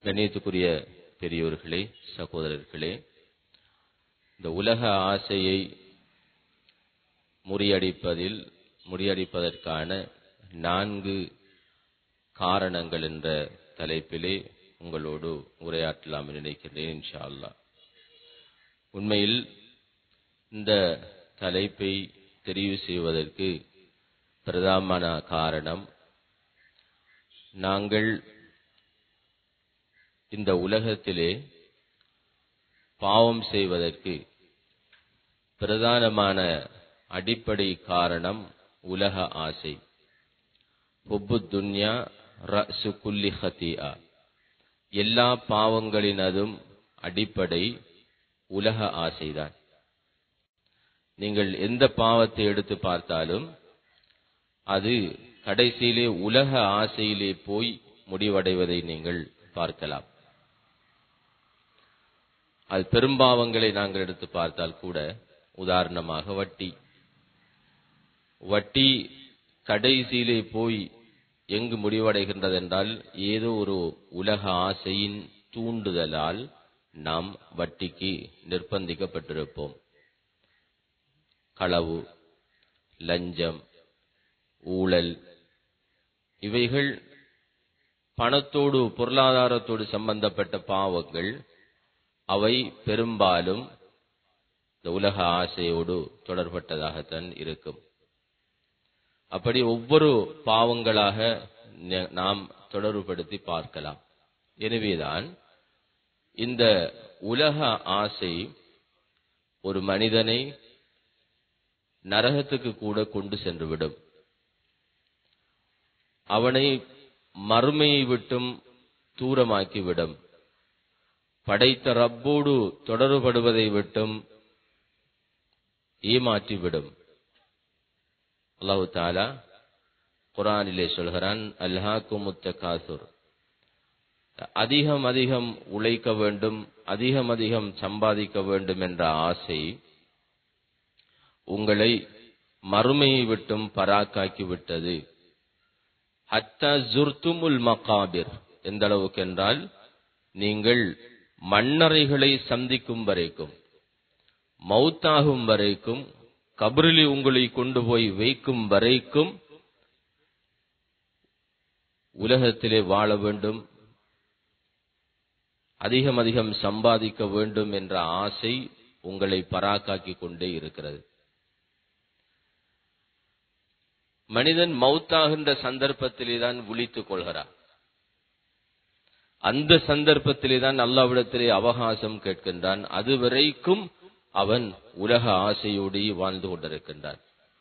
கண்ணியத்துக்குரிய பெரியோர்களே சகோதரர்களே இந்த உலக ஆசையை முறியடிப்பதில் முறியடிப்பதற்கான நான்கு காரணங்கள் என்ற தலைப்பிலே உங்களோடு உரையாற்றலாம் என்று நினைக்கின்றேன் இன்ஷா அல்லா உண்மையில் இந்த தலைப்பை தெரிவு செய்வதற்கு பிரதான காரணம் நாங்கள் இந்த உலகத்திலே பாவம் செய்வதற்கு பிரதானமான அடிப்படை காரணம் உலக ஆசை ஹுப்பு துன்யா ரசு குல்லி ஹத்தியா எல்லா பாவங்களினதும் அடிப்படை உலக ஆசைதான் நீங்கள் எந்த பாவத்தை எடுத்து பார்த்தாலும் அது கடைசியிலே உலக ஆசையிலே போய் முடிவடைவதை நீங்கள் பார்க்கலாம் அது பெரும்பாவங்களை நாங்கள் எடுத்து பார்த்தால் கூட உதாரணமாக வட்டி வட்டி கடைசியிலே போய் எங்கு முடிவடைகின்றது என்றால் ஏதோ ஒரு உலக ஆசையின் தூண்டுதலால் நாம் வட்டிக்கு நிர்பந்திக்கப்பட்டிருப்போம் களவு லஞ்சம் ஊழல் இவைகள் பணத்தோடு பொருளாதாரத்தோடு சம்பந்தப்பட்ட பாவங்கள் அவை பெரும்பாலும் இந்த உலக ஆசையோடு தொடர்பட்டதாகத்தான் இருக்கும் அப்படி ஒவ்வொரு பாவங்களாக நாம் தொடர்புபடுத்தி பார்க்கலாம் எனவேதான் இந்த உலக ஆசை ஒரு மனிதனை நரகத்துக்கு கூட கொண்டு சென்றுவிடும் அவனை மறுமையை விட்டும் தூரமாக்கிவிடும் படைத்த ரப்போடு தொடர்படுவதை விட்டும் ஏமாற்றிவிடும் அல்லாஹு தாலா குரானிலே சொல்கிறான் அல்ஹாக்கு முத்த காசுர் அதிகம் அதிகம் உழைக்க வேண்டும் அதிகம் அதிகம் சம்பாதிக்க வேண்டும் என்ற ஆசை உங்களை மறுமையை விட்டும் பராக்காக்கி விட்டது ஹத்தா ஜுர்துமுல் மகாபிர் எந்த அளவுக்கு என்றால் நீங்கள் மண்ணறைகளை சந்திக்கும் வரைக்கும் மௌத்தாகும் வரைக்கும் கபரிலி உங்களை கொண்டு போய் வைக்கும் வரைக்கும் உலகத்திலே வாழ வேண்டும் அதிகம் அதிகம் சம்பாதிக்க வேண்டும் என்ற ஆசை உங்களை பராக்காக்கி கொண்டே இருக்கிறது மனிதன் மௌத்தாகின்ற சந்தர்ப்பத்திலே தான் விழித்துக் கொள்கிறார் அந்த சந்தர்ப்பத்திலே தான் அல்லாவிடத்திலே அவகாசம் கேட்கின்றான் அதுவரைக்கும் அவன் உலக ஆசையோடு வாழ்ந்து கொண்டிருக்கின்றான்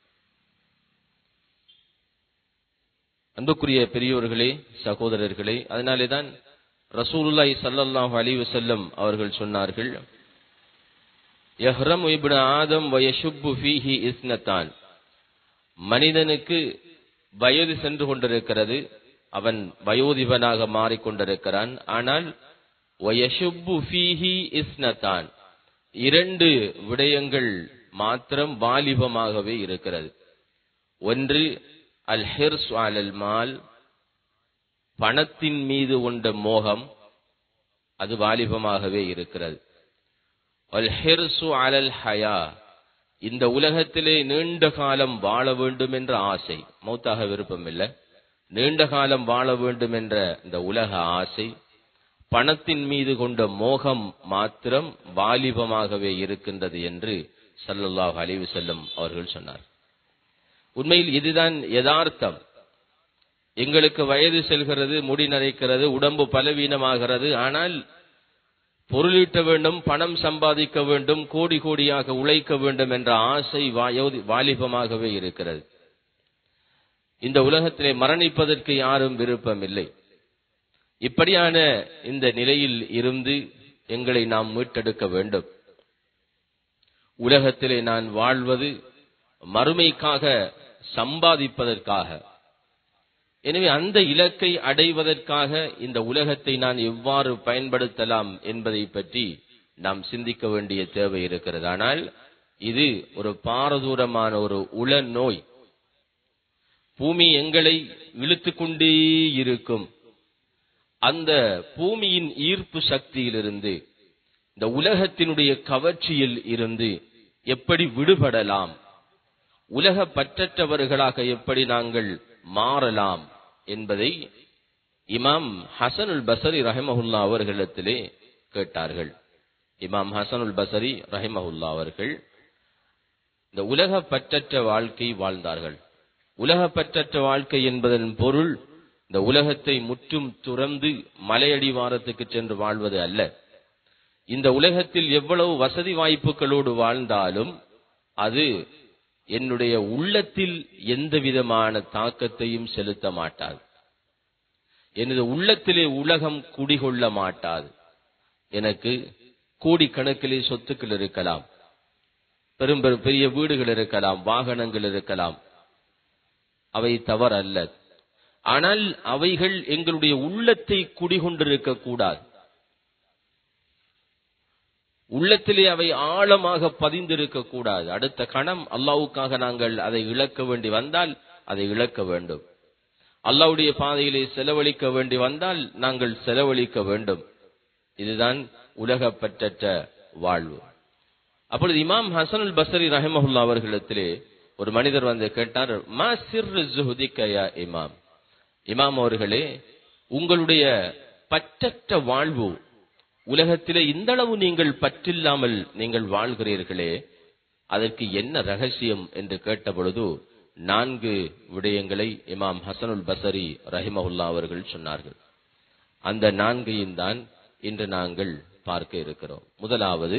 அன்புக்குரிய பெரியோர்களே சகோதரர்களே அதனாலே தான் ரசூலுல்லாய் சல்லல்லாஹு அலைஹி வஸல்லம் அவர்கள் சொன்னார்கள் யஹ்ரம் இப்னு ஆதம் வயஷுப்பு ஃபீஹி இஸ்னத்தான் மனிதனுக்கு வயது சென்று கொண்டிருக்கிறது அவன் வயோதிபனாக மாறிக்கொண்டிருக்கிறான் ஆனால் வயஷுப்பு ஃபீஹி இஸ்னத்தான் இரண்டு விடயங்கள் மாத்திரம் வாலிபமாகவே இருக்கிறது ஒன்று அல் ஹிர்ஸ் அலல் மால் பணத்தின் மீது கொண்ட மோகம் அது வாலிபமாகவே இருக்கிறது அல் ஹிர்சு அலல் ஹயா இந்த உலகத்திலே நீண்ட காலம் வாழ வேண்டும் என்ற ஆசை மௌத்தாக விருப்பம் இல்லை நீண்ட காலம் வாழ வேண்டும் என்ற இந்த உலக ஆசை பணத்தின் மீது கொண்ட மோகம் மாத்திரம் வாலிபமாகவே இருக்கின்றது என்று சல்லல்லாஹ் அலிவு செல்லும் அவர்கள் சொன்னார் உண்மையில் இதுதான் யதார்த்தம் எங்களுக்கு வயது செல்கிறது முடி நரைக்கிறது உடம்பு பலவீனமாகிறது ஆனால் பொருளீட்ட வேண்டும் பணம் சம்பாதிக்க வேண்டும் கோடி கோடியாக உழைக்க வேண்டும் என்ற ஆசை வாலிபமாகவே இருக்கிறது இந்த உலகத்திலே மரணிப்பதற்கு யாரும் விருப்பம் இல்லை இப்படியான இந்த நிலையில் இருந்து எங்களை நாம் மீட்டெடுக்க வேண்டும் உலகத்திலே நான் வாழ்வது மறுமைக்காக சம்பாதிப்பதற்காக எனவே அந்த இலக்கை அடைவதற்காக இந்த உலகத்தை நான் எவ்வாறு பயன்படுத்தலாம் என்பதை பற்றி நாம் சிந்திக்க வேண்டிய தேவை இருக்கிறது ஆனால் இது ஒரு பாரதூரமான ஒரு உள நோய் பூமி எங்களை இழுத்து கொண்டே இருக்கும் அந்த பூமியின் ஈர்ப்பு சக்தியிலிருந்து இந்த உலகத்தினுடைய கவர்ச்சியில் இருந்து எப்படி விடுபடலாம் உலக பற்றற்றவர்களாக எப்படி நாங்கள் மாறலாம் என்பதை இமாம் ஹசனுல் பசரி ரஹமஹுல்லா அவர்களிடத்திலே கேட்டார்கள் இமாம் ஹசனுல் பசரி ரஹமஹுல்லா அவர்கள் இந்த உலக பற்றற்ற வாழ்க்கை வாழ்ந்தார்கள் உலக பற்றற்ற வாழ்க்கை என்பதன் பொருள் இந்த உலகத்தை முற்றும் துறந்து மலையடிவாரத்துக்கு சென்று வாழ்வது அல்ல இந்த உலகத்தில் எவ்வளவு வசதி வாய்ப்புகளோடு வாழ்ந்தாலும் அது என்னுடைய உள்ளத்தில் எந்த விதமான தாக்கத்தையும் செலுத்த மாட்டாது எனது உள்ளத்திலே உலகம் குடிகொள்ள மாட்டாது எனக்கு கோடிக்கணக்கிலே சொத்துக்கள் இருக்கலாம் பெரும் பெரும் பெரிய வீடுகள் இருக்கலாம் வாகனங்கள் இருக்கலாம் அவை தவறல்ல ஆனால் அவைகள் எங்களுடைய உள்ளத்தை குடிகொண்டிருக்க கூடாது உள்ளத்திலே அவை ஆழமாக பதிந்திருக்க கூடாது அடுத்த கணம் அல்லாவுக்காக நாங்கள் அதை இழக்க வேண்டி வந்தால் அதை இழக்க வேண்டும் அல்லாவுடைய பாதையிலே செலவழிக்க வேண்டி வந்தால் நாங்கள் செலவழிக்க வேண்டும் இதுதான் உலக பற்றற்ற வாழ்வு அப்பொழுது இமாம் ஹசனுல் பசரி ரஹமஹுல்லா அவர்களிடத்திலே ஒரு மனிதர் வந்து கேட்டார் மா சிறு ஜுஹுதிக்கயா இமாம் இமாம் அவர்களே உங்களுடைய பற்றற்ற வாழ்வு உலகத்திலே இந்த அளவு நீங்கள் பற்றில்லாமல் நீங்கள் வாழ்கிறீர்களே அதற்கு என்ன ரகசியம் என்று கேட்ட பொழுது நான்கு விடயங்களை இமாம் ஹசனுல் பசரி ரஹிமஹுல்லா அவர்கள் சொன்னார்கள் அந்த நான்கையும் தான் இன்று நாங்கள் பார்க்க இருக்கிறோம் முதலாவது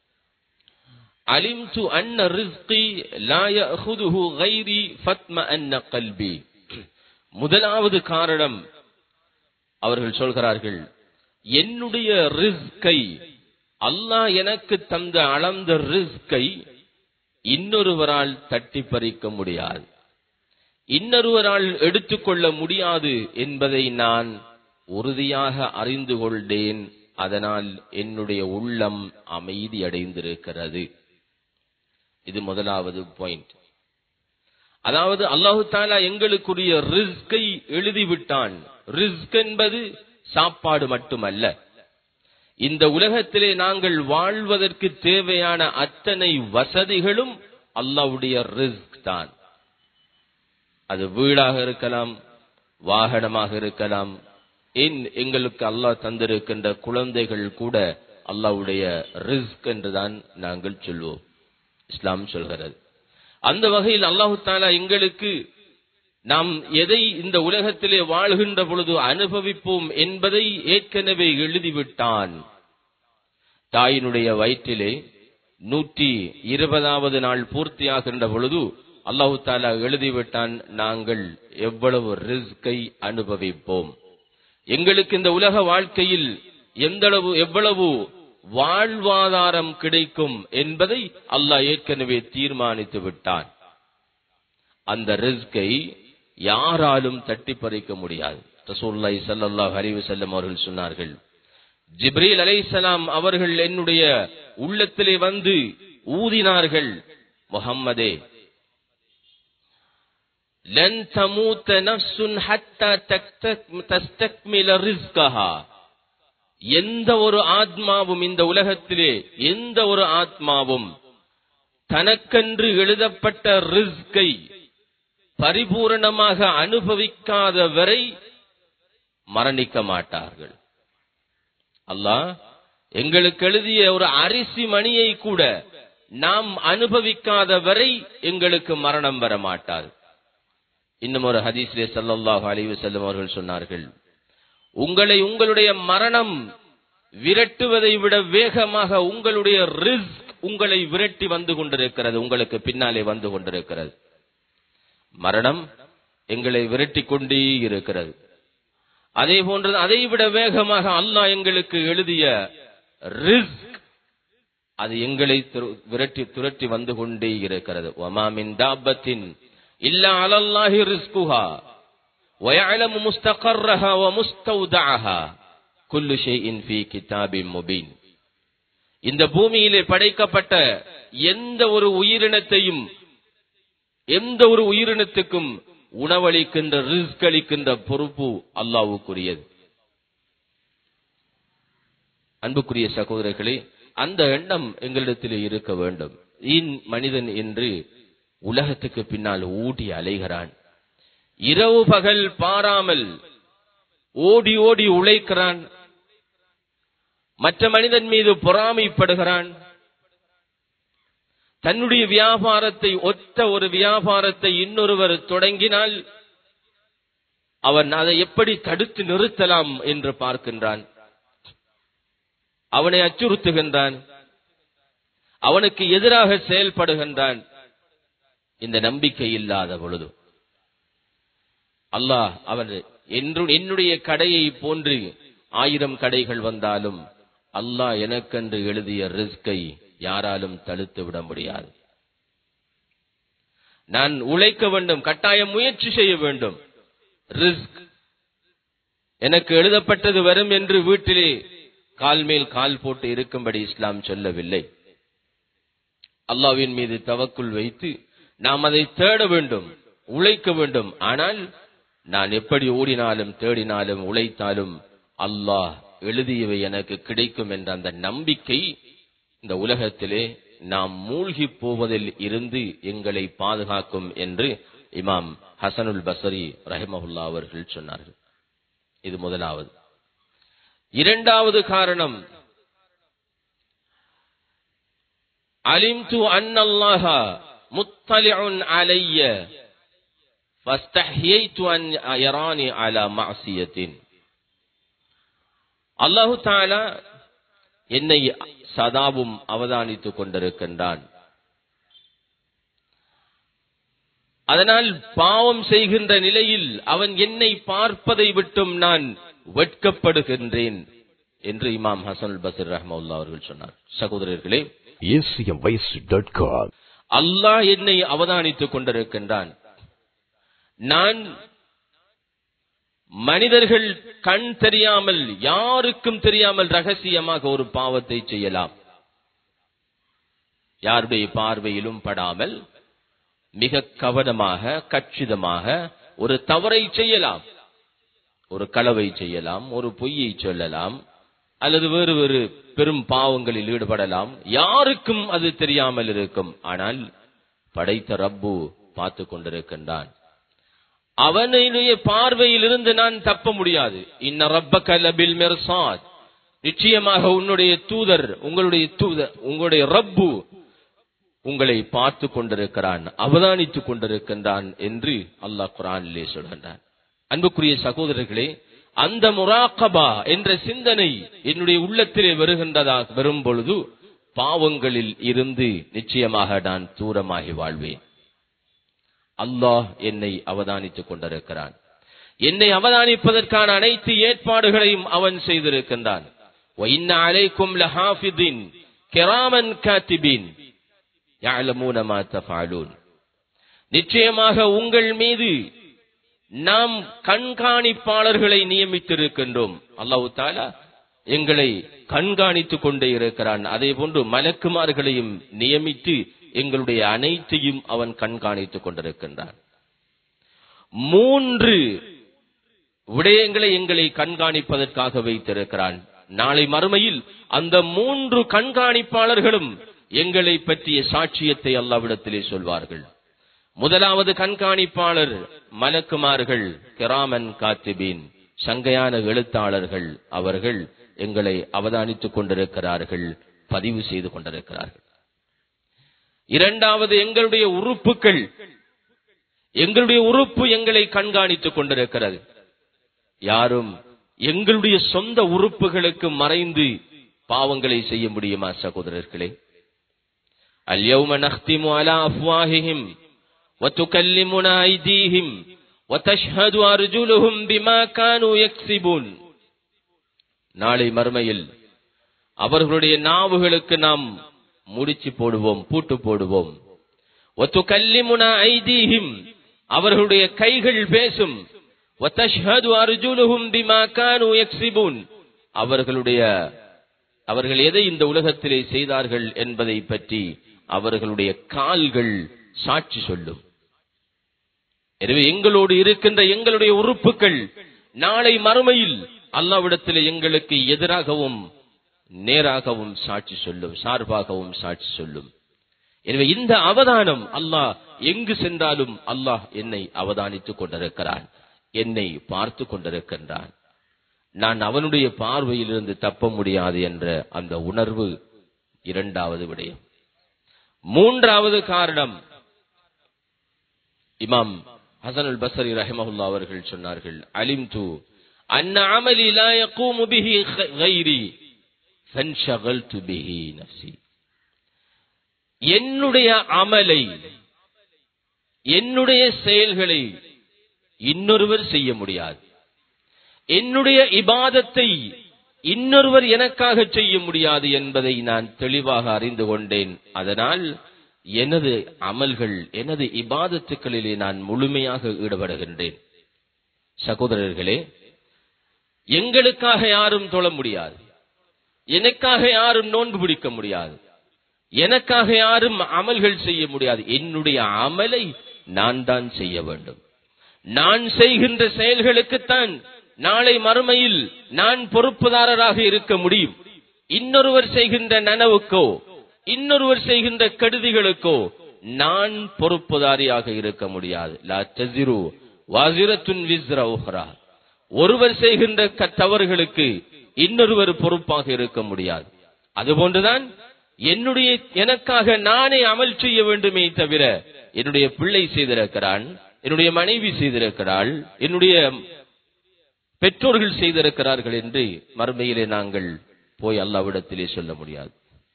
அலிம்து அன்ன ரிஸ்கி லா யஅஹுதுஹு கைரி ஃபத்ம அன்ன கல்பி முதலாவது காரணம் அவர்கள் சொல்கிறார்கள் என்னுடைய ரிஸ்கை அல்லாஹ் எனக்கு தந்த அளந்த ரிஸ்கை இன்னொருவரால் தட்டி பறிக்க முடியாது இன்னொருவரால் எடுத்துக்கொள்ள முடியாது என்பதை நான் உறுதியாக அறிந்து கொண்டேன் அதனால் என்னுடைய உள்ளம் அமைதி அடைந்திருக்கிறது இது முதலாவது பாயிண்ட் அதாவது அல்லாஹு தாலா எங்களுக்குரிய ரிஸ்கை எழுதிவிட்டான் ரிஸ்க் என்பது சாப்பாடு மட்டுமல்ல இந்த உலகத்திலே நாங்கள் வாழ்வதற்கு தேவையான அத்தனை வசதிகளும் அல்லாவுடைய ரிஸ்க் தான் அது வீடாக இருக்கலாம் வாகனமாக இருக்கலாம் ஏன் எங்களுக்கு அல்லாஹ் தந்திருக்கின்ற குழந்தைகள் கூட அல்லாவுடைய ரிஸ்க் என்றுதான் நாங்கள் சொல்வோம் இஸ்லாம் சொல்கிறது அந்த வகையில் அல்லாஹு தாலா எங்களுக்கு நாம் எதை இந்த உலகத்திலே வாழ்கின்ற பொழுது அனுபவிப்போம் என்பதை ஏற்கனவே எழுதிவிட்டான் தாயினுடைய வயிற்றிலே நூற்றி இருபதாவது நாள் பூர்த்தியாகின்ற பொழுது அல்லாஹு தாலா எழுதிவிட்டான் நாங்கள் எவ்வளவு ரிஸ்கை அனுபவிப்போம் எங்களுக்கு இந்த உலக வாழ்க்கையில் எந்தளவு எவ்வளவு வாழ்வாதாரம் கிடைக்கும் என்பதை அல்லாஹ் ஏற்கனவே தீர்மானித்து விட்டான் அந்த ரிஸ்கை யாராலும் தட்டி பறிக்க முடியாது ரசூல்லாய் சல்லாஹ் அறிவு செல்லம் அவர்கள் சொன்னார்கள் ஜிப்ரீல் அலைசலாம் அவர்கள் என்னுடைய உள்ளத்திலே வந்து ஊதினார்கள் முகம்மதே لن تموت نفس حتى تستكمل رزقها எந்த ஒரு ஆத்மாவும் இந்த உலகத்திலே எந்த ஒரு ஆத்மாவும் தனக்கென்று எழுதப்பட்ட ரிஸ்கை பரிபூரணமாக அனுபவிக்காத வரை மரணிக்க மாட்டார்கள் அல்லாஹ் எங்களுக்கு எழுதிய ஒரு அரிசி மணியை கூட நாம் அனுபவிக்காத வரை எங்களுக்கு மரணம் வர மாட்டாது இன்னும் ஒரு ஹதீஸ்லே சல்லல்லாஹு அலைஹி வஸல்லம் அவர்கள் சொன்னார்கள் உங்களை உங்களுடைய மரணம் விரட்டுவதை விட வேகமாக உங்களுடைய ரிஸ்க் உங்களை விரட்டி வந்து கொண்டிருக்கிறது உங்களுக்கு பின்னாலே வந்து கொண்டிருக்கிறது மரணம் எங்களை விரட்டி கொண்டே இருக்கிறது அதே போன்று அதை விட வேகமாக அல்லாஹ் எங்களுக்கு எழுதிய ரிஸ்க் அது எங்களை விரட்டி துரட்டி வந்து கொண்டே இருக்கிறது ஒமாமின் தாபத்தின் இல்லா அலல்லாஹி ரிஸ்குஹா ويعلم مستقرها ومستودعها كل شيء في كتاب مبين இந்த பூமியிலே படைக்கப்பட்ட எந்த ஒரு உயிரினத்தையும் எந்த ஒரு உயிரினத்துக்கும் உணவளிக்கின்ற ரிஸ்க் அளிக்கின்ற பொறுப்பு அல்லாவுக்குரியது அன்புக்குரிய சகோதரர்களே அந்த எண்ணம் எங்களிடத்தில் இருக்க வேண்டும் இன் மனிதன் என்று உலகத்துக்கு பின்னால் ஓடி அலைகிறான் இரவு பகல் பாராமல் ஓடி ஓடி உழைக்கிறான் மற்ற மனிதன் மீது பொறாமைப்படுகிறான் தன்னுடைய வியாபாரத்தை ஒத்த ஒரு வியாபாரத்தை இன்னொருவர் தொடங்கினால் அவன் அதை எப்படி தடுத்து நிறுத்தலாம் என்று பார்க்கின்றான் அவனை அச்சுறுத்துகின்றான் அவனுக்கு எதிராக செயல்படுகின்றான் இந்த நம்பிக்கை இல்லாத பொழுது அல்லாஹ் அவன் என்று என்னுடைய கடையை போன்று ஆயிரம் கடைகள் வந்தாலும் அல்லாஹ் எனக்கென்று எழுதிய ரிஸ்கை யாராலும் தடுத்து விட முடியாது நான் உழைக்க வேண்டும் கட்டாயம் முயற்சி செய்ய வேண்டும் ரிஸ்க் எனக்கு எழுதப்பட்டது வரும் என்று வீட்டிலே கால் மேல் கால் போட்டு இருக்கும்படி இஸ்லாம் சொல்லவில்லை அல்லாவின் மீது தவக்குள் வைத்து நாம் அதை தேட வேண்டும் உழைக்க வேண்டும் ஆனால் நான் எப்படி ஓடினாலும் தேடினாலும் உழைத்தாலும் அல்லாஹ் எழுதியவை எனக்கு கிடைக்கும் என்ற அந்த நம்பிக்கை இந்த உலகத்திலே நாம் மூழ்கி போவதில் இருந்து எங்களை பாதுகாக்கும் என்று இமாம் ஹசனுல் பசரி ரஹிமஹுல்லா அவர்கள் சொன்னார்கள் இது முதலாவது இரண்டாவது காரணம் அலிம்து அன்னல்லாஹ முத்தலிஉன் அலைய ஃபஸ்தஹ்யைது அன் யரானி அலா மஅசியத்தின் அல்லாஹு தஆலா என்னை சதாவும் அவதானித்துக் கொண்டிருக்கின்றான் அதனால் பாவம் செய்கின்ற நிலையில் அவன் என்னை பார்ப்பதை விட்டும் நான் வெட்கப்படுகின்றேன் என்று இமாம் ஹசன் பசீர் ரஹ்மவுல்லா அவர்கள் சொன்னார் சகோதரர்களே acmvoice.com. அல்லாஹ் என்னை அவதானித்துக் கொண்டிருக்கின்றான் நான் மனிதர்கள் கண் தெரியாமல் யாருக்கும் தெரியாமல் ரகசியமாக ஒரு பாவத்தை செய்யலாம் யாருடைய பார்வையிலும் படாமல் மிக கவனமாக கச்சிதமாக ஒரு தவறை செய்யலாம் ஒரு களவை செய்யலாம் ஒரு பொய்யை சொல்லலாம் அல்லது வேறு வேறு பெரும் பாவங்களில் ஈடுபடலாம் யாருக்கும் அது தெரியாமல் இருக்கும் ஆனால் படைத்த ரப்பு பார்த்து கொண்டிருக்கின்றான் அவனுடைய பார்வையில் இருந்து நான் தப்ப முடியாது இன்ன ரப்பக லபில் மிர்சாத் நிச்சயமாக உன்னுடைய தூதர் உங்களுடைய தூதர் உங்களுடைய ரப்பு உங்களை பார்த்து கொண்டிருக்கிறான் அவதானித்துக் கொண்டிருக்கின்றான் என்று அல்லாஹ் குரானிலே சொல்கின்றான் அன்புக்குரிய சகோதரர்களே அந்த முராக்கபா என்ற சிந்தனை என்னுடைய உள்ளத்திலே வருகின்றதாக வரும் பொழுது பாவங்களில் இருந்து நிச்சயமாக நான் தூரமாகி வாழ்வேன் அல்லாஹ் என்னை அவதானித்துக் கொண்டிருக்கிறான் என்னை அவதானிப்பதற்கான அனைத்து ஏற்பாடுகளையும் அவன் செய்திருக்கின்றான் وَإِنَّ عَلَيْكُمْ لَحَافِظِينَ كِرَامًا كَاتِبِينَ يَعْلَمُونَ مَا تَفْعَلُونَ நிச்சயமாக உங்கள் மீது நாம் கண்காணிப்பாளர்களை நியமித்திருக்கின்றோம் அல்லாஹு தாலா எங்களை கண்காணித்துக் கொண்டே இருக்கிறான் அதே போன்று மலக்குமார்களையும் நியமித்து எங்களுடைய அனைத்தையும் அவன் கண்காணித்துக் கொண்டிருக்கின்றான் மூன்று விடயங்களை எங்களை கண்காணிப்பதற்காக வைத்திருக்கிறான் நாளை மறுமையில் அந்த மூன்று கண்காணிப்பாளர்களும் எங்களை பற்றிய சாட்சியத்தை அல்லாவிடத்திலே சொல்வார்கள் முதலாவது கண்காணிப்பாளர் மலக்குமார்கள் கிராமன் காத்திபீன் சங்கையான எழுத்தாளர்கள் அவர்கள் எங்களை அவதானித்துக் கொண்டிருக்கிறார்கள் பதிவு செய்து கொண்டிருக்கிறார்கள் இரண்டாவது எங்களுடைய உறுப்புகள் எங்களுடைய உறுப்பு எங்களை கண்காணித்துக் கொண்டிருக்கிறது யாரும் எங்களுடைய சொந்த உறுப்புகளுக்கு மறைந்து பாவங்களை செய்ய முடியுமா சகோதரர்களே அல்யௌம நஹ்திமு அலா அஃப்வாஹிஹிம் وتكلمنا أيديهم وتشهد أرجلهم بما كانوا يكسبون நாளை மறுமையில் அவர்களுடைய நாவுகளுக்கு நாம் முடிச்சு போடுவோம் பூட்டு போடுவோம் ஒத்துக்கல்லிமுனா ஐதீஹிம் அவர்களுடைய கைகள் பேசும் ஒத்தஷ்ஹது அர்ஜுலுஹும் பிமா கானு யக்ஸிபூன் அவர்களுடைய அவர்கள் எதை இந்த உலகத்திலே செய்தார்கள் என்பதை பற்றி அவர்களுடைய கால்கள் சாட்சி சொல்லும் எனவே எங்களோடு இருக்கின்ற எங்களுடைய உறுப்புகள் நாளை மறுமையில் அல்லாவிடத்தில் எங்களுக்கு எதிராகவும் நேராகவும் சாட்சி சொல்லும் சார்பாகவும் சாட்சி சொல்லும் எனவே இந்த அவதானம் அல்லாஹ் எங்கு சென்றாலும் அல்லாஹ் என்னை அவதானித்துக் கொண்டிருக்கிறான் என்னை பார்த்து கொண்டிருக்கின்றான் நான் அவனுடைய பார்வையிலிருந்து தப்ப முடியாது என்ற அந்த உணர்வு இரண்டாவது விடயம் மூன்றாவது காரணம் இமாம் ஹசன் அல் பசரி ரஹிமஹுல்லா அவர்கள் சொன்னார்கள் அலிம் து அன்ன அமலி லா யகூமு பிஹி கைரி ஃபன்ஷகல்து பிஹி நஃப்ஸி என்னுடைய அமலை என்னுடைய செயல்களை இன்னொருவர் செய்ய முடியாது என்னுடைய இபாதத்தை இன்னொருவர் எனக்காக செய்ய முடியாது என்பதை நான் தெளிவாக அறிந்து கொண்டேன் அதனால் எனது அமல்கள் எனது இபாதத்துக்களிலே நான் முழுமையாக ஈடுபடுகின்றேன் சகோதரர்களே எங்களுக்காக யாரும் தொழ முடியாது எனக்காக யாரும் நோன்பு பிடிக்க முடியாது எனக்காக யாரும் அமல்கள் செய்ய முடியாது என்னுடைய அமலை நான் தான் செய்ய வேண்டும் நான் செய்கின்ற செயல்களுக்குத்தான் நாளை மறுமையில் நான் பொறுப்புதாரராக இருக்க முடியும் இன்னொருவர் செய்கின்ற நனவுக்கோ இன்னொருவர் செய்கின்ற கெடுதிகளுக்கோ நான் பொறுப்புதாரியாக இருக்க முடியாது லா தசிரு வாசிரத்துன் விஸ்ர உஹ்ரா ஒருவர் செய்கின்ற க- தவறுகளுக்கு இன்னொருவர் பொறுப்பாக இருக்க முடியாது அதுபோன்றுதான் என்னுடைய எனக்காக நானே அமல் செய்ய வேண்டுமே தவிர என்னுடைய பிள்ளை செய்திருக்கிறான் என்னுடைய மனைவி செய்திருக்கிறாள் என்னுடைய பெற்றோர்கள் செய்திருக்கிறார்கள் என்று மறுமையிலே நாங்கள் போய் அல்லாவிடத்திலே சொல்ல முடியாது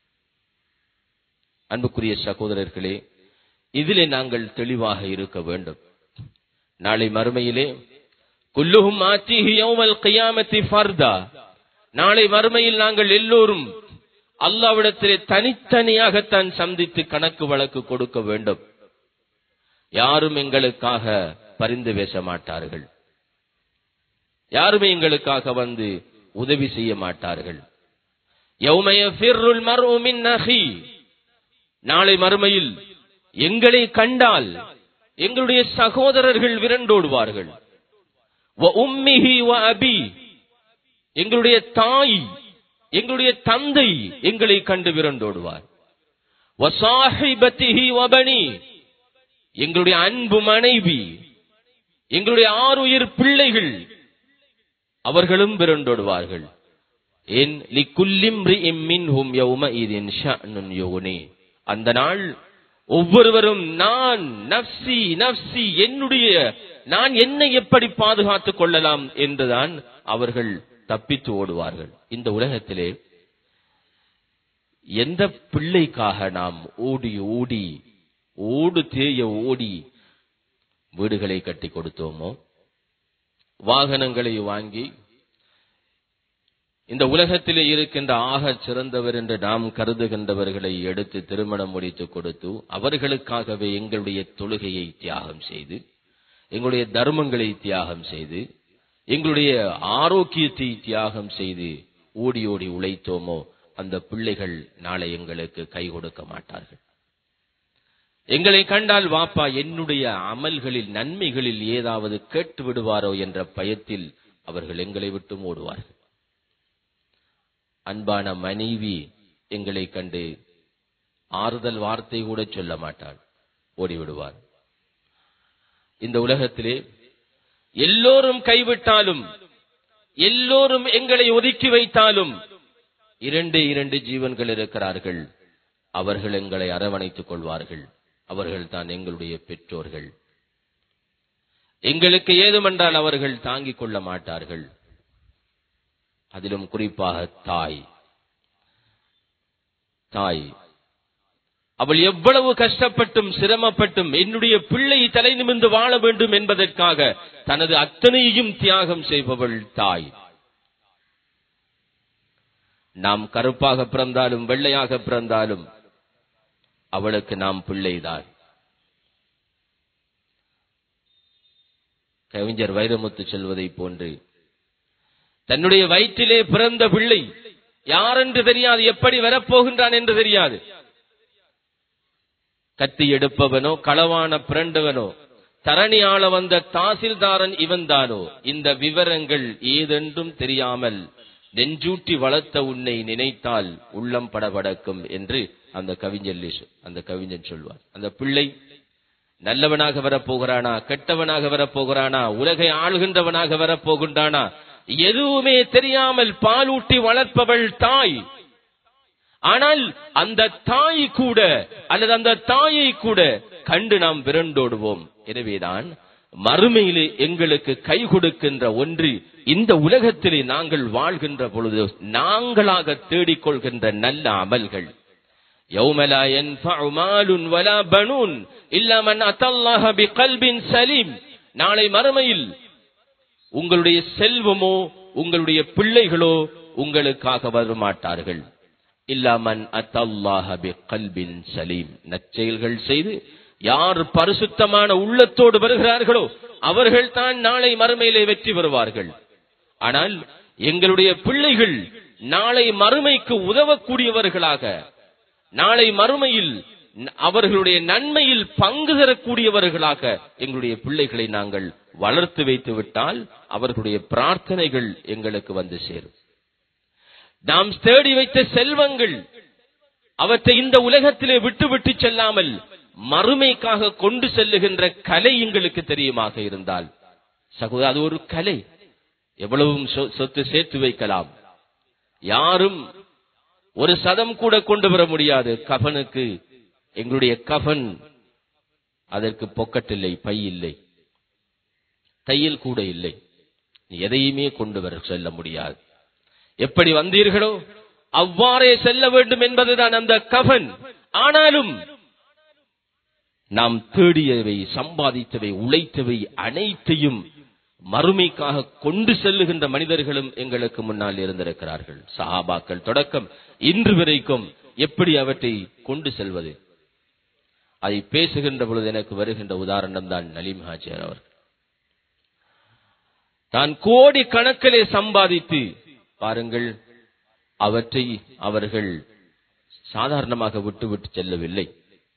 அன்புக்குரிய சகோதரர்களே இதிலே நாங்கள் தெளிவாக இருக்க வேண்டும் நாளை மறுமையிலே குல்லுஹும் ஆத்திஹி யௌமல் கியாமத்தி ஃபர்தா நாளை மறுமையில் நாங்கள் எல்லோரும் அல்லாவிடத்திலே தனித்தனியாகத்தான் சந்தித்து கணக்கு வழக்கு கொடுக்க வேண்டும் யாரும் எங்களுக்காக பரிந்து பேச மாட்டார்கள் யாருமே எங்களுக்காக வந்து உதவி செய்ய மாட்டார்கள் யௌம யஃபிர்ருல் மர்உ மின் அஹி நாளை மறுமையில் எங்களை கண்டால் எங்களுடைய சகோதரர்கள் விரண்டோடுவார்கள் வ உம்மிஹி வ அபி எங்களுடைய தாய் எங்களுடைய தந்தை எங்களை கண்டு விரண்டோடுவார் வ சாஹிபத்திஹி வ பனி எங்களுடைய அன்பு மனைவி எங்களுடைய ஆறுயிர் பிள்ளைகள் அவர்களும் விரண்டோடுவார்கள் ஏன் லிக்குல்லிம்ரிஇம் மின்ஹும் யௌமஇதின் ஷஅனுன் யுக்னி அந்த நாள் ஒவ்வொருவரும் நான் நப்சி நப்சி என்னுடைய நான் என்னை எப்படி பாதுகாத்துக் கொள்ளலாம் என்றுதான் அவர்கள் தப்பித்து ஓடுவார்கள் இந்த உலகத்திலே எந்த பிள்ளைக்காக நாம் ஓடி ஓடி ஓடு தேய ஓடி வீடுகளை கட்டி கொடுத்தோமோ வாகனங்களை வாங்கி இந்த உலகத்திலே இருக்கின்ற ஆகச் சிறந்தவர் என்று நாம் கருதுகின்றவர்களை எடுத்து திருமணம் முடித்து கொடுத்து அவர்களுக்காகவே எங்களுடைய தொழுகையை தியாகம் செய்து எங்களுடைய தர்மங்களை தியாகம் செய்து எங்களுடைய ஆரோக்கியத்தை தியாகம் செய்து ஓடி ஓடி உழைத்தோமோ அந்த பிள்ளைகள் நாளை எங்களுக்கு கை கொடுக்க மாட்டார்கள் எங்களை கண்டால் வாப்பா என்னுடைய அமல்களில் நன்மைகளில் ஏதாவது கேட்டு விடுவாரோ என்ற பயத்தில் அவர்கள் எங்களை விட்டு ஓடுவார்கள் அன்பான மனைவி எங்களை கண்டு ஆறுதல் வார்த்தை கூட சொல்ல மாட்டாள் ஓடிவிடுவார் இந்த உலகத்திலே எல்லோரும் கைவிட்டாலும் எல்லோரும் எங்களை ஒதுக்கி வைத்தாலும் இரண்டு இரண்டு ஜீவன்கள் இருக்கிறார்கள் அவர்கள் எங்களை அரவணைத்துக் கொள்வார்கள் அவர்கள் தான் எங்களுடைய பெற்றோர்கள் எங்களுக்கு ஏதுமென்றால் அவர்கள் தாங்கிக் கொள்ள மாட்டார்கள் அதிலும் குறிப்பாக தாய் தாய் அவள் எவ்வளவு கஷ்டப்பட்டும் சிரமப்பட்டும் என்னுடைய பிள்ளை தலை நிமிர்ந்து வாழ வேண்டும் என்பதற்காக தனது அத்தனையும் தியாகம் செய்பவள் தாய் நாம் கருப்பாக பிறந்தாலும் வெள்ளையாக பிறந்தாலும் அவளுக்கு நாம் பிள்ளைதான் கவிஞர் வைரமுத்து செல்வதை போன்று தன்னுடைய வயிற்றிலே பிறந்த பிள்ளை யார் என்று தெரியாது எப்படி வரப்போகின்றான் என்று தெரியாது கத்தி எடுப்பவனோ களவான பிறண்டவனோ தரணி ஆள வந்த தாசில்தாரன் இவன்தானோ இந்த விவரங்கள் ஏதென்றும் தெரியாமல் நெஞ்சூட்டி வளர்த்த உன்னை நினைத்தால் உள்ளம் படபடக்கும் என்று அந்த கவிஞன் லிஸ்- அந்த கவிஞன் சொல்வார் அந்த பிள்ளை நல்லவனாக வரப்போகிறானா கெட்டவனாக வரப்போகிறானா உலகை ஆளுகின்றவனாக வரப்போகின்றானா எதுவுமே தெரியாமல் பாலூட்டி வளர்ப்பவள் தாய் ஆனால் அந்த தாய் கூட அல்லது அந்த தாயை கூட கண்டு நாம் விரண்டோடுவோம் எனவேதான் மறுமையிலே எங்களுக்கு கை கொடுக்கின்ற ஒன்று இந்த உலகத்திலே நாங்கள் வாழ்கின்ற பொழுது நாங்களாக தேடிக்கொள்கின்ற நல்ல அமல்கள் يوم لا ينفع مال ولا بنون إلا من أتى الله بقلب سليم நாளை மறுமையில் உங்களுடைய செல்வமோ உங்களுடைய பிள்ளைகளோ உங்களுக்காக வரமாட்டார்கள் இல்லாமன் அத்தல்லாஹ பிகல்பின் சலீம் நற்செயல்கள் செய்து யார் பரிசுத்தமான உள்ளத்தோடு வருகிறார்களோ அவர்கள் தான் நாளை மறுமையிலே வெற்றி பெறுவார்கள் ஆனால் எங்களுடைய பிள்ளைகள் நாளை மறுமைக்கு உதவக்கூடியவர்களாக நாளை மறுமையில் ந- அவர்களுடைய நன்மையில் பங்கு தரக்கூடியவர்களாக எங்களுடைய பிள்ளைகளை நாங்கள் வளர்த்து வைத்து விட்டால் அவர்களுடைய பிரார்த்தனைகள் எங்களுக்கு வந்து சேரும் நாம் தேடி வைத்த செல்வங்கள் அவற்றை இந்த உலகத்திலே விட்டு விட்டு செல்லாமல் மறுமைக்காக கொண்டு செல்லுகின்ற கலை எங்களுக்கு தெரியுமாக இருந்தால் சகோதர அது ஒரு கலை எவ்வளவும் சொ- சொத்து சேர்த்து வைக்கலாம் யாரும் ஒரு சதம் கூட கொண்டு வர முடியாது கஃனுக்கு எங்களுடைய கஃன் அதற்கு பொக்கட் இல்லை பை இல்லை தையல் கூட இல்லை எதையுமே கொண்டு வர செல்ல முடியாது எப்படி வந்தீர்களோ அவ்வாறே செல்ல வேண்டும் என்பதுதான் அந்த கஃன் ஆனாலும் நாம் தேடியவை சம்பாதித்தவை உழைத்தவை அனைத்தையும் மறுமைக்காக கொண்டு செல்லுகின்ற மனிதர்களும் எங்களுக்கு முன்னால் இருந்திருக்கிறார்கள் சஹாபாக்கள் தொடக்கம் இன்று வரைக்கும் எப்படி அவற்றை கொண்டு செல்வது அதை பேசுகின்ற பொழுது எனக்கு வருகின்ற உதாரணம் தான் நலீம் ஹாஜியார் அவர் தான் கோடி கணக்கிலே சம்பாதித்து பாருங்கள் அவற்றை அவர்கள் சாதாரணமாக விட்டு விட்டு செல்லவில்லை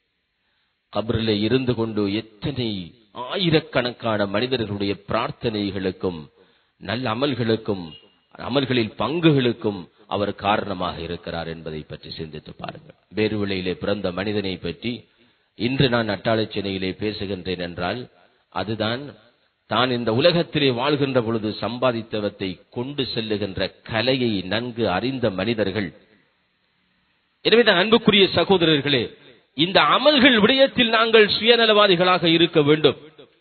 கபரிலே இருந்து கொண்டு எத்தனை ஆயிரக்கணக்கான மனிதர்களுடைய பிரார்த்தனைகளுக்கும் நல்ல அமல்களுக்கும் அமல்களில் பங்குகளுக்கும் அவர் காரணமாக இருக்கிறார் என்பதை பற்றி சிந்தித்து பாருங்கள் வேறு விலையிலே பிறந்த மனிதனை பற்றி இன்று நான் அட்டாளச்சேனையிலே பேசுகின்றேன் என்றால் அதுதான் தான் இந்த உலகத்திலே வாழ்கின்ற பொழுது சம்பாதித்தவத்தை கொண்டு செல்லுகின்ற கலையை நன்கு அறிந்த மனிதர்கள் எனவே தான் அன்புக்குரிய சகோதரர்களே இந்த அமல்கள் விடயத்தில் நாங்கள் சுயநலவாதிகளாக இருக்க வேண்டும்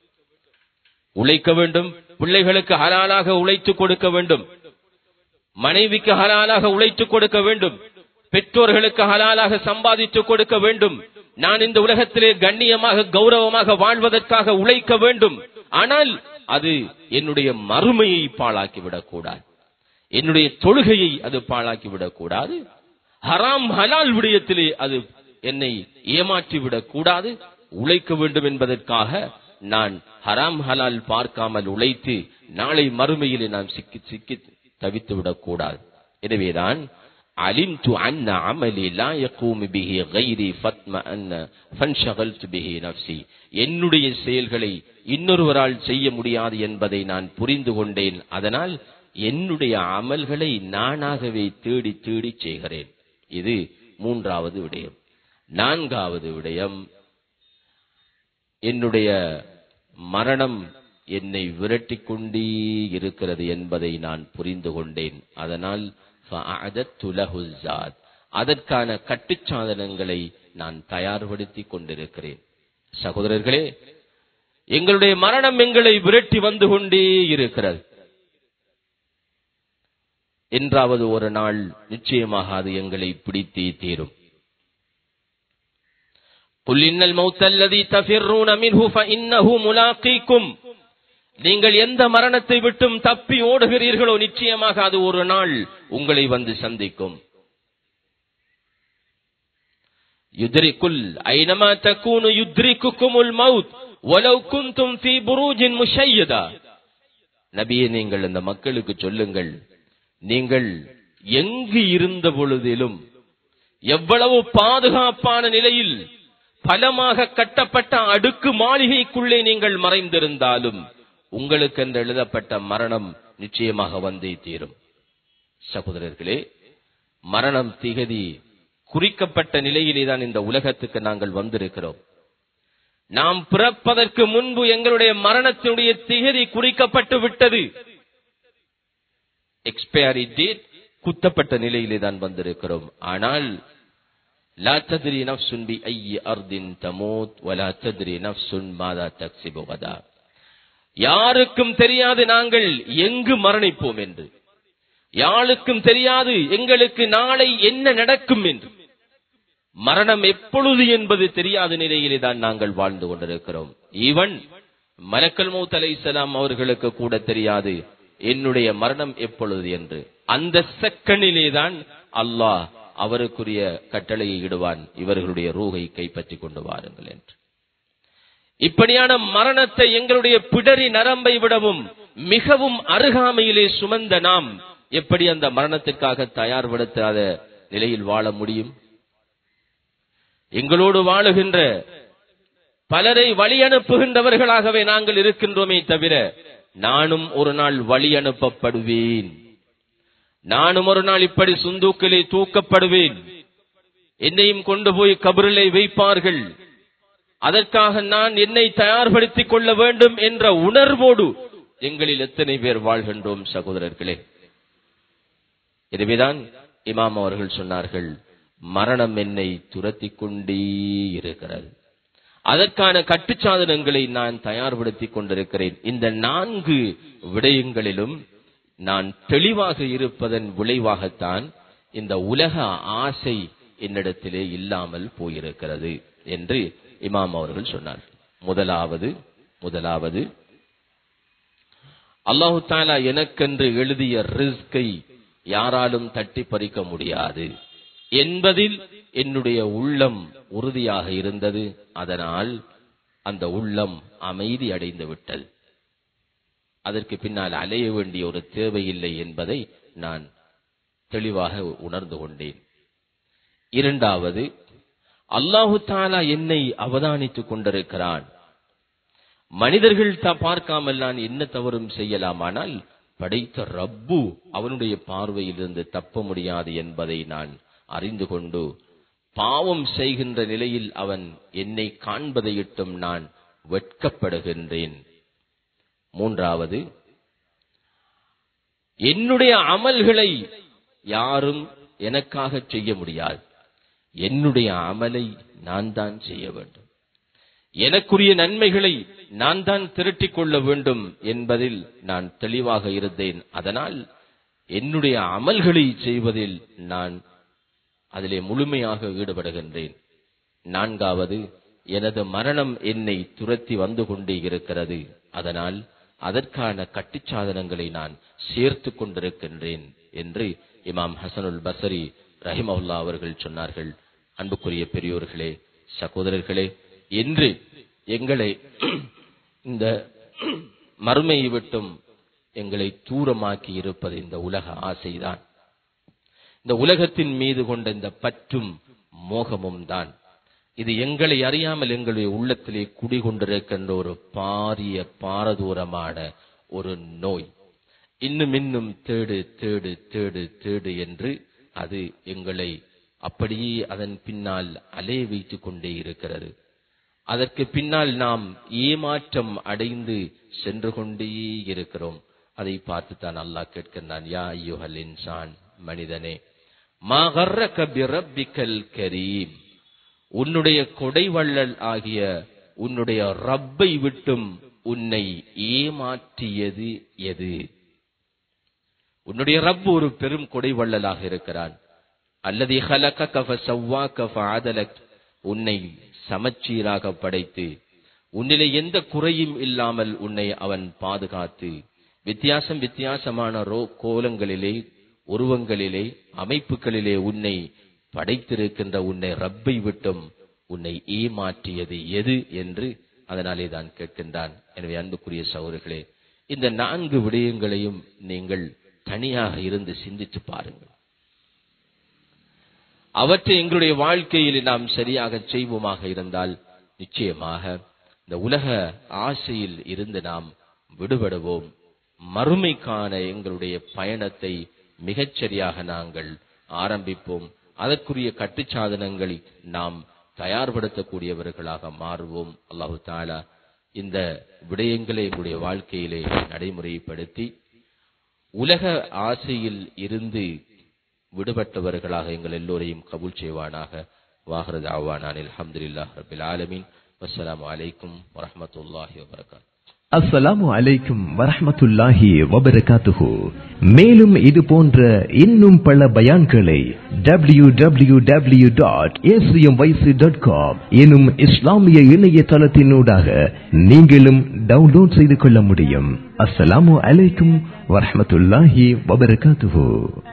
உழைக்க வேண்டும் பிள்ளைகளுக்கு ஹலாலாக உழைத்து கொடுக்க வேண்டும் மனைவிக்கு ஹலாலாக உழைத்து கொடுக்க வேண்டும் பெற்றோர்களுக்கு ஹலாலாக சம்பாதித்து கொடுக்க வேண்டும் நான் இந்த உலகத்திலே கண்ணியமாக கௌரவமாக வாழ்வதற்காக உழைக்க வேண்டும் ஆனால் அது என்னுடைய மறுமையை பாழாக்கிவிடக் கூடாது என்னுடைய தொழுகையை அது பாழாக்கிவிடக் கூடாது ஹராம் ஹலால் விடயத்திலே அது என்னை ஏமாற்றிவிடக் கூடாது உழைக்க வேண்டும் என்பதற்காக நான் ஹராம் ஹலால் பார்க்காமல் உழைத்து நாளை மறுமையிலே நான் சிக்கி சிக்கி தவித்து விடக்கூடாது எனவேதான் علمت أن عملي لا يقوم به غيري فاطمأن فانشغلت به نفسي என்னுடைய செயல்களை இன்னொருவரால் செய்ய முடியாது என்பதை நான் புரிந்து கொண்டேன் அதனால் என்னுடைய அமல்களை நானாகவே தேடி தேடி செய்கிறேன் இது மூன்றாவது விடயம் நான்காவது விடயம் என்னுடைய மரணம் என்னை விரட்டிக் கொண்டே இருக்கிறது என்பதை நான் புரிந்து கொண்டேன் அதனால் فَأَعْدَدْتُ لَهُ الزَّادَ. அதற்கான கட்டுச்சாதனங்களை நான் தயார்படுத்திக் கொண்டிருக்கிறேன் சகோதரர்களே எங்களுடைய மரணம் எங்களை விரட்டி வந்து கொண்டே இருக்கிறது என்றாவது ஒரு நாள் நிச்சயமாக அது எங்களை பிடித்தே தீரும் قل إن الموت الذي تفرون منه فإنه ملاقيكم நீங்கள் எந்த மரணத்தை விட்டும் தப்பி ஓடுகிறீர்களோ நிச்சயமாக அது ஒரு நாள் உங்களை வந்து சந்திக்கும் யுத்ரிக்குல் ஐனமா தக்கூனு யுத்ரிக்குக்குமுல் மவுத் வலவ் குந்தும் ஃபீ புரூஜின் முஷையதா நபியே நீங்கள் இந்த மக்களுக்கு சொல்லுங்கள் நீங்கள் எங்கு இருந்த பொழுதிலும் எவ்வளவு பாதுகாப்பான நிலையில் பலமாக கட்டப்பட்ட அடுக்கு மாளிகைக்குள்ளே நீங்கள் மறைந்திருந்தாலும் உங்களுக்கு என்று எழுதப்பட்ட மரணம் நிச்சயமாக வந்தே தீரும் சகோதரர்களே மரணம் திகதி குறிக்கப்பட்ட நிலையிலே தான் இந்த உலகத்துக்கு நாங்கள் வந்திருக்கிறோம் நாம் பிறப்பதற்கு முன்பு எங்களுடைய மரணத்தினுடைய திகதி குறிக்கப்பட்டு விட்டது எக்ஸ்பயரி டேட் குத்தப்பட்ட நிலையிலே தான் வந்திருக்கிறோம் ஆனால் லா தத்ரி நஃப்சுன் பி ஐயி அர்தின் தமூத் வலா தத்ரி நஃப்சுன் மாதா தக்ஸிபு கதா யாருக்கும் தெரியாது நாங்கள் எங்கு மரணிப்போம் என்று யாருக்கும் தெரியாது எங்களுக்கு நாளை என்ன நடக்கும் என்று மரணம் எப்பொழுது என்பது தெரியாத நிலையிலே தான் நாங்கள் வாழ்ந்து கொண்டிருக்கிறோம் ஈவன் மலக்கல் மௌத் அலைசலாம் அவர்களுக்கு கூட தெரியாது என்னுடைய மரணம் எப்பொழுது என்று அந்த செக்கனிலே தான் அல்லாஹ் அவருக்குரிய கட்டளையை இடுவான் இவர்களுடைய ரூகை கைப்பற்றி கொண்டு வாருங்கள் என்று இப்படியான மரணத்தை எங்களுடைய பிடரி நரம்பை விடவும் மிகவும் அருகாமையிலே சுமந்த நாம் எப்படி அந்த மரணத்திற்காக தயார்படுத்தாத நிலையில் வாழ முடியும் எங்களோடு வாழுகின்ற பலரை வழி அனுப்புகின்றவர்களாகவே நாங்கள் இருக்கின்றோமே தவிர நானும் ஒரு நாள் வழி அனுப்பப்படுவேன் நானும் ஒரு நாள் இப்படி சுந்தூக்கிலே தூக்கப்படுவேன் என்னையும் கொண்டு போய் கபரிலே வைப்பார்கள் அதற்காக நான் என்னை தயார்படுத்திக் கொள்ள வேண்டும் என்ற உணர்வோடு எங்களில் எத்தனை பேர் வாழ்கின்றோம் சகோதரர்களே எனவேதான் இமாம் அவர்கள் சொன்னார்கள் மரணம் என்னை துரத்தி கொண்டே இருக்கிறது அதற்கான கட்டுச்சாதனங்களை நான் தயார்படுத்திக் கொண்டிருக்கிறேன் இந்த நான்கு விடயங்களிலும் நான் தெளிவாக இருப்பதன் விளைவாகத்தான் இந்த உலக ஆசை என்னிடத்திலே இல்லாமல் போயிருக்கிறது என்று இமாம் அவர்கள் சொன்னார் முதலாவது முதலாவது அல்லாஹு தாலா எனக்கென்று எழுதிய ரிஸ்கை யாராலும் தட்டி பறிக்க முடியாது என்பதில் என்னுடைய உள்ளம் உறுதியாக இருந்தது அதனால் அந்த உள்ளம் அமைதி அடைந்து விட்டது அதற்கு பின்னால் அலைய வேண்டிய ஒரு தேவையில்லை என்பதை நான் தெளிவாக உணர்ந்து கொண்டேன் இரண்டாவது அல்லாஹு தாலா என்னை அவதானித்துக் கொண்டிருக்கிறான் மனிதர்கள் பார்க்காமல் நான் என்ன தவறும் செய்யலாமானால் படைத்த ரப்பு அவனுடைய பார்வையிலிருந்து தப்ப முடியாது என்பதை நான் அறிந்து கொண்டு பாவம் செய்கின்ற நிலையில் அவன் என்னை காண்பதையிட்டும் நான் வெட்கப்படுகின்றேன் மூன்றாவது என்னுடைய அமல்களை யாரும் எனக்காக செய்ய முடியாது என்னுடைய அமலை நான் தான் செய்ய வேண்டும் எனக்குரிய நன்மைகளை நான் தான் திரட்டிக் கொள்ள வேண்டும் என்பதில் நான் தெளிவாக இருந்தேன் அதனால் என்னுடைய அமல்களை செய்வதில் நான் அதிலே முழுமையாக ஈடுபடுகின்றேன் நான்காவது எனது மரணம் என்னை துரத்தி வந்து கொண்டே இருக்கிறது அதனால் அதற்கான கட்டுச்சாதனங்களை நான் சேர்த்து கொண்டிருக்கின்றேன் என்று இமாம் ஹசனுல் பசரி ரஹிமவுல்லா அவர்கள் சொன்னார்கள் அன்புக்குரிய பெரியோர்களே சகோதரர்களே என்று எங்களை இந்த மறுமையை விட்டும் எங்களை தூரமாக்கி இருப்பது இந்த உலக ஆசைதான் இந்த உலகத்தின் மீது கொண்ட இந்த பற்றும் மோகமும் தான் இது எங்களை அறியாமல் எங்களுடைய உள்ளத்திலே குடிகொண்டிருக்கின்ற ஒரு பாரிய பாரதூரமான ஒரு நோய் இன்னும் இன்னும் தேடு தேடு தேடு தேடு என்று அது எங்களை அப்படியே அதன் பின்னால் அலைய வைத்துக் கொண்டே இருக்கிறது அதற்கு பின்னால் நாம் ஏமாற்றம் அடைந்து சென்று கொண்டே இருக்கிறோம் அதை பார்த்துத்தான் அல்லாஹ் கேட்கின்றான் யா ஐயுஹல் இன்சான் மனிதனே மா கர்ரக பிரப்பிக்கல் கரீம் உன்னுடைய கொடைவள்ளல் ஆகிய உன்னுடைய ரப்பை விட்டும் உன்னை ஏமாற்றியது எது உன்னுடைய ரப் ஒரு பெரும் கொடைவள்ளலாக இருக்கிறான் அல்லது ஹலக ஃபஅதலக் உன்னை சமச்சீராக படைத்து உன்னிலே எந்த குறையும் இல்லாமல் உன்னை அவன் பாதுகாத்து வித்தியாசம் வித்தியாசமான ரோ கோலங்களிலே உருவங்களிலே அமைப்புகளிலே உன்னை படைத்திருக்கின்ற உன்னை ரப்பை விட்டும் உன்னை ஏமாற்றியது எது என்று அதனாலே தான் கேட்கின்றான் எனவே அன்புக்குரிய சகோதரர்களே இந்த நான்கு விடயங்களையும் நீங்கள் தனியாக இருந்து சிந்தித்து பாருங்கள் அவற்றை எங்களுடைய வாழ்க்கையில் நாம் சரியாக செய்வோமாக இருந்தால் நிச்சயமாக இந்த உலக ஆசையில் இருந்து நாம் விடுபடுவோம் மறுமைக்கான எங்களுடைய பயணத்தை மிகச்சரியாக நாங்கள் ஆரம்பிப்போம் அதற்குரிய கட்டுச்சாதனங்களை நாம் தயார்படுத்தக்கூடியவர்களாக மாறுவோம் அல்லாஹு தாலா இந்த விடயங்களை எங்களுடைய வாழ்க்கையிலே நடைமுறைப்படுத்தி உலக ஆசையில் இருந்து விடுபட்டவர்களாக எங்கள் எல்லோரையும் கபூல் செய்வானாக வாஹரத் ஆவானான் அல்ஹம்துலில்லாஹ் ரபில் ஆலமீன் வஸ்ஸலாமு அலைக்கும் வரஹ்மத்துல்லாஹி வபரகாத் அஸ்ஸலாமு அலைக்கும் வரஹ்மத்துல்லாஹி வபரகாத்துஹு மேலும் இது போன்ற இன்னும் பல பயான்களை W W W dot dot com எனும் இஸ்லாமிய இணையதளத்தினூடாக நீங்களும் டவுன்லோட் செய்து கொள்ள முடியும் அஸ்ஸலாமு அலைக்கும் வரஹ்மத்துல்லாஹி வபரகாத்துஹு